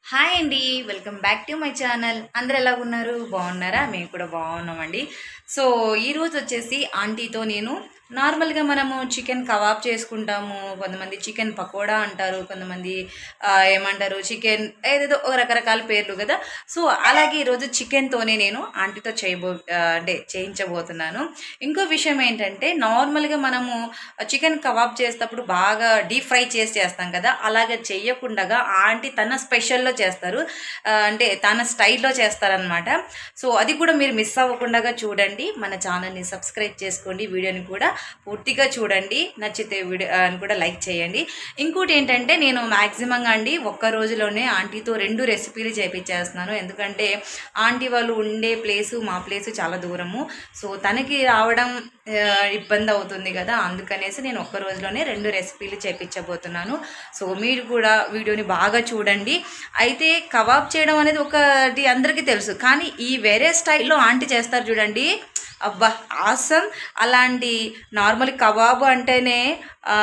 Hi అండి welcome back to my channel అందరు ఎలా ఉన్నారు బాగున్నారా మేము కూడా బాగున్నామండి సో ఈరోజు వచ్చేసి ఆంటీతో నేను నార్మల్గా మనము చికెన్ కబాబ్ చేసుకుంటాము కొంతమంది చికెన్ పకోడా అంటారు కొంతమంది ఆ, ఏమంటారు చికెన్ ఏదేదో ఒక రకరకాల పేర్లు కదా సో అలాగే ఈరోజు చికెన్తోనే నేను ఆంటీతో చేయబో ఆ, అంటే చేయించబోతున్నాను ఇంకో విషయం ఏంటంటే నార్మల్గా మనము చికెన్ కబాబ్ చేసేటప్పుడు బాగా డీప్ ఫ్రై చేసి చేస్తాం కదా అలాగే చెయ్యకుండా ఆంటీ తన స్పెషల్లో చేస్తారు ఆ, అంటే తన స్టైల్లో చేస్తారనమాట సో అది కూడా మీరు మిస్ అవ్వకుండా చూడండి మన ఛానల్ని సబ్స్క్రైబ్ చేసుకోండి వీడియోని కూడా పూర్తిగా చూడండి నచ్చితే వీడియో ఆ, అని కూడా లైక్ చేయండి ఇంకోటి ఏంటంటే నేను మ్యాక్సిమంగా అండి ఒక్క రోజులోనే ఆంటీతో రెండు రెసిపీలు చేపించేస్తున్నాను ఎందుకంటే ఆంటీ వాళ్ళు ఉండే ప్లేసు మా ప్లేసు చాలా దూరము సో తనకి రావడం ఆ, ఇబ్బంది అవుతుంది కదా అందుకనేసి నేను ఒక్క రోజులోనే రెండు రెసిపీలు చేపించబోతున్నాను సో మీరు కూడా వీడియోని బాగా చూడండి అయితే కబాబ్ చేయడం అనేది ఒకటి అందరికీ తెలుసు కానీ ఈ వేరే స్టైల్లో ఆంటీ చేస్తారు చూడండి అబ్బా ఆసం అలాంటి నార్మల్ కబాబ్ అంటేనే ఆ,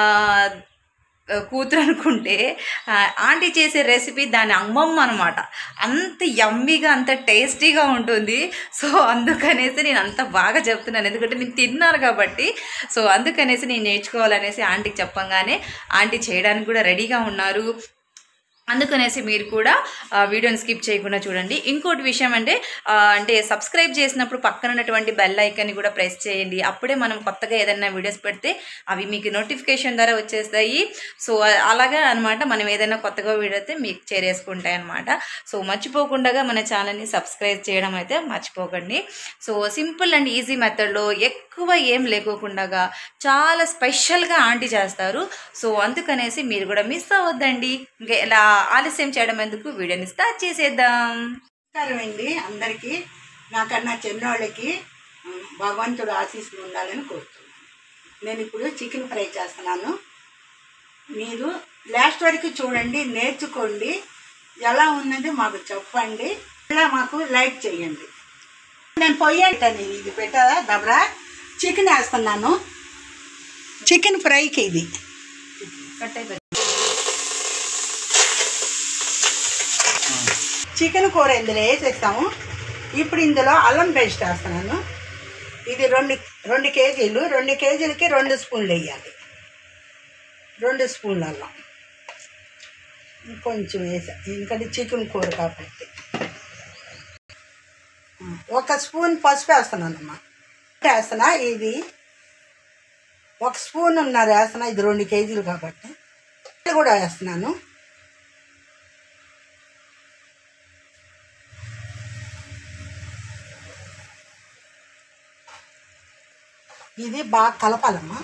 కూతురు అనుకుంటే ఆ, ఆంటీ చేసే రెసిపీ దాని అమ్మమ్మ అనమాట అంత యమ్మీగా అంత టేస్టీగా ఉంటుంది సో అందుకనేసి నేను అంత బాగా చెప్తున్నాను ఎందుకంటే నేను తిన్నాను కాబట్టి సో అందుకనేసి నేను నేర్చుకోవాలనేసి ఆంటీకి చెప్పంగానే ఆంటీ చేయడానికి కూడా రెడీగా ఉన్నారు అందుకనేసి మీరు కూడా ఆ, వీడియోని స్కిప్ చేయకుండా చూడండి ఇంకోటి విషయం అంటే ఆ, అంటే సబ్స్క్రైబ్ చేసినప్పుడు పక్కన ఉన్నటువంటి బెల్ ఐకాన్ని కూడా ప్రెస్ చేయండి అప్పుడే మనం కొత్తగా ఏదైనా వీడియోస్ పెడితే అవి మీకు నోటిఫికేషన్ ద్వారా వచ్చేస్తాయి సో ఆ- అలాగే అనమాట మనం ఏదైనా కొత్తగా వీడియో అయితే మీకు చేరేసుకుంటాయి అనమాట సో మర్చిపోకుండా మన ఛానల్ని సబ్స్క్రైబ్ చేయడం అయితే మర్చిపోకండి సో సింపుల్ అండ్ ఈజీ మెథడ్లో ఎక్కువ ఏం లేకోకుండా చాలా స్పెషల్గా ఆంటీ చేస్తారు సో అందుకనేసి మీరు కూడా మిస్ అవ్వద్దండి ఇంకా ఇలా ఆలస్యం చేయడం ఎందుకు వీడియోని స్టార్ట్ చేసేద్దాం నమస్కారం అండి అందరికీ నాకన్నా చిన్నోళ్ళకి ఉమ్, భగవంతుడు ఆశీస్సులు ఉండాలని కోరుతున్నాను నేను ఇప్పుడు చికెన్ ఫ్రై చేస్తున్నాను మీరు లాస్ట్ వరకు చూడండి నేర్చుకోండి ఎలా ఉన్నది మాకు చెప్పండి ఇలా మాకు లైక్ చేయండి నేను పొయ్యంటాను ఇది పెట్టదా దబరా చికెన్ వేస్తున్నాను చికెన్ ఫ్రైకి ఇది కట్ అయిపోయింది చికెన్ కూర ఇందులో వేసేస్తాము ఇప్పుడు ఇందులో అల్లం పేస్ట్ వేస్తున్నాను ఇది రెండు రెండు కేజీలు రెండు కేజీలకి రెండు స్పూన్లు వేయాలి రెండు స్పూన్ల అల్లం కొంచెం వేసా ఎందుకంటే చికెన్ కూర కాబట్టి ఒక స్పూన్ పసుపు వేస్తున్నానమ్మా వేస్తున్నా ఇది ఒక స్పూన్ ఉన్నారు వేస్తున్నా ఇది రెండు కేజీలు కాబట్టి ఇది కూడా వేస్తున్నాను ఇది బాగా కలపాలమ్మా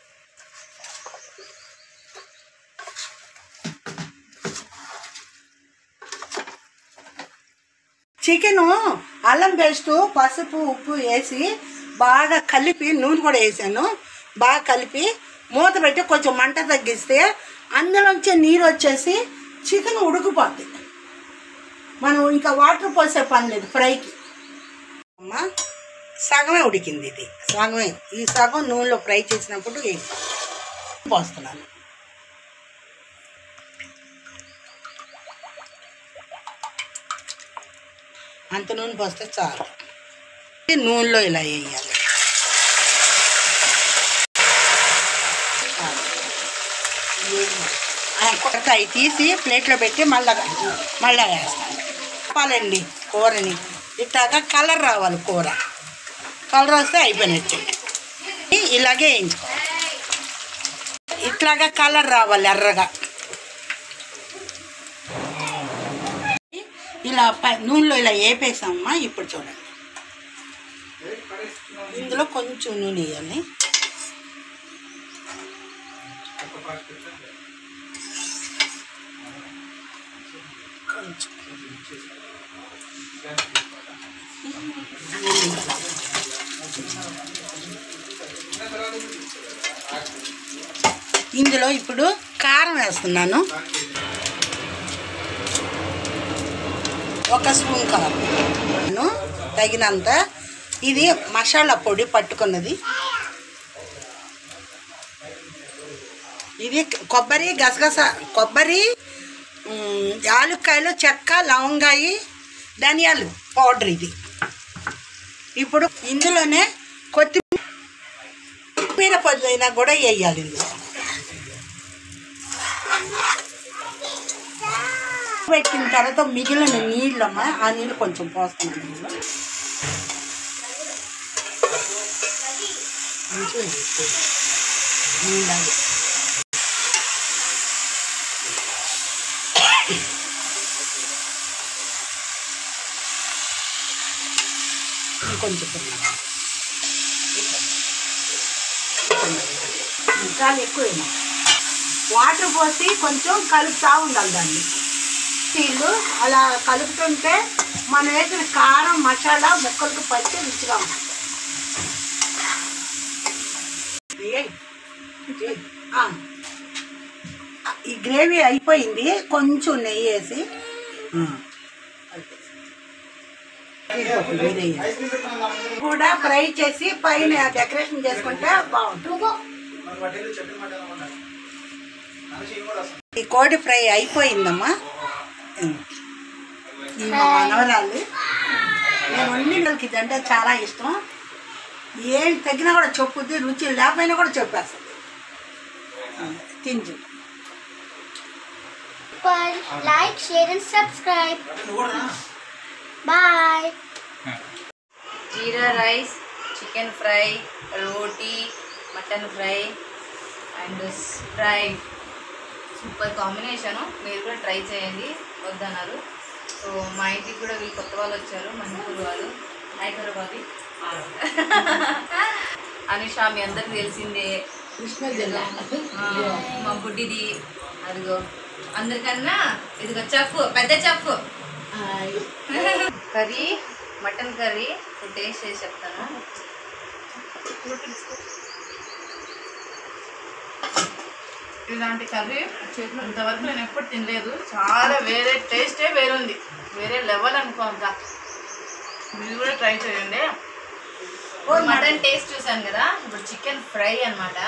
చికెను అల్లం పేస్టు పసుపు ఉప్పు వేసి బాగా కలిపి నూనె కూడా వేసాను బాగా కలిపి మూత పెట్టి కొంచెం మంట తగ్గిస్తే అందులోంచి నీరు వచ్చేసి చికెన్ ఉడికిపోద్ది మనం ఇంకా వాటర్ పోసే పని లేదు ఫ్రైకి అమ్మా సగమే ఉడికింది ఇది సగమే ఈ సగం నూనెలో ఫ్రై చేసినప్పుడు ఏం పోస్తున్నాను అంత నూనె పోస్తే చాలు ఈ నూనెలో ఇలా వేయాలి కొత్త అవి తీసి ప్లేట్లో పెట్టి మళ్ళా మళ్ళా వేస్తాను చెప్పాలండి కూరని ఇట్లాగా కలర్ రావాలి కూర కలర్ వస్తే అయిపోయినట్టు ఇలాగే వేయించుకోవాలి ఇట్లాగా కలర్ రావాలి ఎర్రగా ఇలా ప- నూనెలో ఇలా వేపేసామమ్మా ఇప్పుడు చూడండి ఇందులో కొంచెం నూనె వేయాలి కొంచెం ఇందులో ఇప్పుడు కారం వేస్తున్నాను ఒక స్పూన్ కారం ను తగినంత ఇది మసాలా పొడి పట్టుకున్నది ఇది కొబ్బరి గసగస కొబ్బరి ఉమ్, యాలుక్కాయలు చెక్క లవంగాయి ధనియాలు పౌడర్ ఇది ఇప్పుడు ఇందులోనే కొత్తిమీర పొద్దున కూడా వేయాలి ఇందులో పెట్టిన తర్వాత మిగిలిన నీళ్ళమ్మ ఆ నీళ్ళు కొంచెం పోస్తాను ఇందులో మంచిగా వేసుకో. నీళ్ళవి. ఇంకొంచెం తిన్నా. చాలా ఎక్కువేమో వాటర్ పోసి కొంచెం కలుపుతూ ఉండాలి దాన్ని నీళ్ళు అలా కలుపుతుంటే మనం వేసిన కారం మసాలా ముక్కలకు పచ్చి రుచిగా ఉంటుంది ఏయ్, ఏయ్, ఆ. ఈ గ్రేవీ అయిపోయింది కొంచెం నెయ్యి వేసి ఆ, కలిపేసి. వేరే వేయాలి. కూడా ఫ్రై చేసి పైన డెకరేషన్ చేసుకుంటే బాగుంటుంది ఈ కోడి ఫ్రై అయిపోయిందమ్మా ఈ మా మనవరాలు నేను వండిన వాళ్ళకి ఇదంటే చాలా ఇష్టం ఏం తగ్గినా కూడా చెప్పుద్ది రుచి లేకపోయినా కూడా చెప్పేస్తుంది తింజు like, share, and subscribe. Bye. Jeera rice chicken fry roti mutton fry and Sprite super combination మీరు కూడా ట్రై చేయండి వద్దన్నారు సో మా ఇంటికి కూడా వీళ్ళు కొత్త వాళ్ళు వచ్చారు మణిపూర్ వాళ్ళు హైదరాబాద్ అనుష మీ అందరికి తెలిసిందే కృష్ణ జిల్లా ఆ, మా బుడ్డిది అదిగో అందరికన్నా ఇదిగో చఫ్ పెద్ద చఫ్ కర్రీ మటన్ కర్రీ టేస్ట్ చేసి చెప్తాను ఇలాంటి కర్రీ ఇంతవరకు నేను ఎప్పుడు తినలేదు చాలా వేరే టేస్టే వేరుంది వేరే లెవెల్ అనుకో ఇంకా మీరు కూడా ట్రై చేయండి మటన్ టేస్ట్ చూసాను కదా ఇప్పుడు చికెన్ ఫ్రై అన్నమాట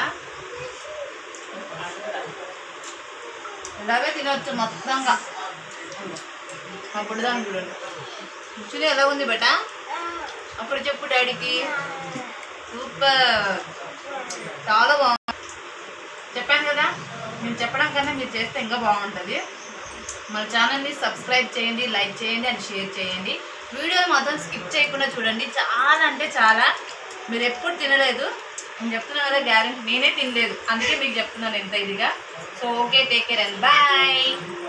ఇలాగే తినవచ్చు మొత్తంగా అప్పుడు దాని చూడండి రుచిలో ఎలా ఉంది బేట అప్పుడు చెప్పు డాడీకి సూపర్ చాలా బాగుంది చెప్పాను కదా నేను చెప్పడం కన్నా మీరు చేస్తే ఇంకా బాగుంటుంది మన ఛానల్ని సబ్స్క్రైబ్ చేయండి లైక్ చేయండి అండ్ షేర్ చేయండి వీడియో మాత్రం స్కిప్ చేయకుండా చూడండి చాలా అంటే చాలా మీరు ఎప్పుడు తినలేదు నేను చెప్తున్నా కదా గ్యారెంటీ నేనే తినలేదు అందుకే మీకు చెప్తున్నాను ఎంత ఇదిగా so okay take care and bye